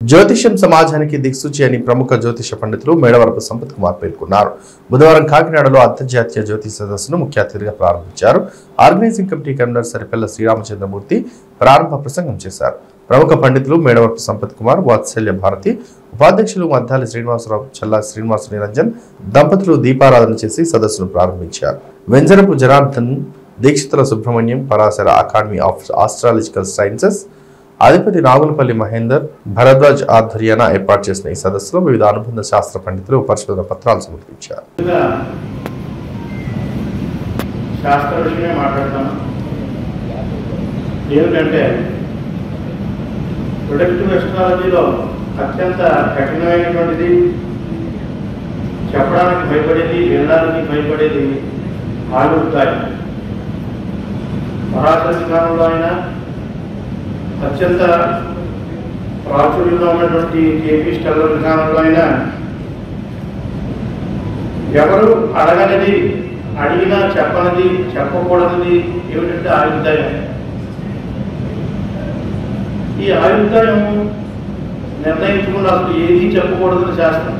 జ్యోతిష్యం సమాజానికి దిక్సూచి అని ప్రముఖ జ్యోతిష పండితులు మేడవరపు సంపత్ కుమార్ పేర్కొన్నారు బుధవారం కాకినాడలో అంతర్జాతీయ జ్యోతిష సదస్సును ముఖ్య అతిథిగా ప్రారంభించారు organising committee convener Saripalla Sriramachandramurthy ప్రారంభ ప్రసంగం చేశారు ప్రముఖ పండితులు మేడవరపు సంపత్ కుమార్ వాత్సల్య భారతి ఉపాధ్యక్షులు మద్దాలి శ్రీనివాసరావు చల్లా శ్రీనివాస నిరంజన్ దంపతులు దీపారాధన చేసి సదస్సును ప్రారంభించారు Venjarapu Janardhan Dikshitula Subrahmanyam Parashara academy of astrological sciences అధిపతి నాగులపల్లి మహేందర్ భరద్వాజ్ ఆధ్వర్యాన ఏర్పాటు చేసిన ఈ సదస్సులో వివిధ అనుబంధ శాస్త్ర పండితులు పరిశోధన పత్రాలు సమర్పించారు ముందుగా శాస్త్ర విషయమే మాట్లాడతాను ఏమిటంటే ప్రొడక్టివ్ ఎస్ట్రాలజీలో అత్యంత కఠినమైనటువంటిది చెప్పడానికి భయపడేది వినడానికి భయపడేది ఆలుగుతాయి పరాశర విధానంలో అయినా అత్యంత ప్రాచుర్యంలో ఉన్నటువంటి కేపీ స్టెల్లర్ విధానంలో అయినా ఎవరు అడగనిది అడిగినా చెప్పనిది చెప్పకూడనిది ఏమిటంటే ఆయుర్దాయం ఈ ఆయుర్దాయం నిర్ణయించకుండా అసలు ఏది చెప్పకూడదని శాస్త్రం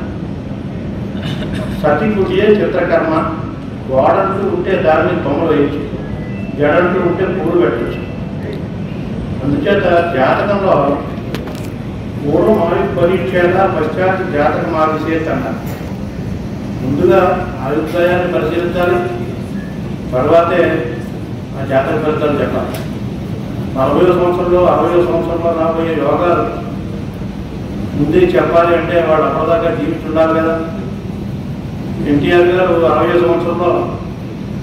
సతి కుటియే చిత్రకర్మ గోడంటూ ఉంటే దాని మీద బొమ్మలు వేయచ్చు జడంటూ ఉంటే పూలు పెట్టచ్చు అందుచేత జాతకంలో పూర్వం ఆయు పరీక్షేద పశ్చాత్ జాతకం ఆవిసేత్ అన్నారు ముందుగా ఆయుర్దాయాన్ని పరిశీలించాలి తర్వాతే ఆ జాతక ఫలితాలు చెప్పాలి నలభై సంవత్సరంలో అరవై సంవత్సరంలో రాబోయే యోగాలు ముందే చెప్పాలి అంటే వాడు అప్పటిదాకా జీవిస్తుండాలి కదా ఎన్టీఆర్ గారు అరవై సంవత్సరంలో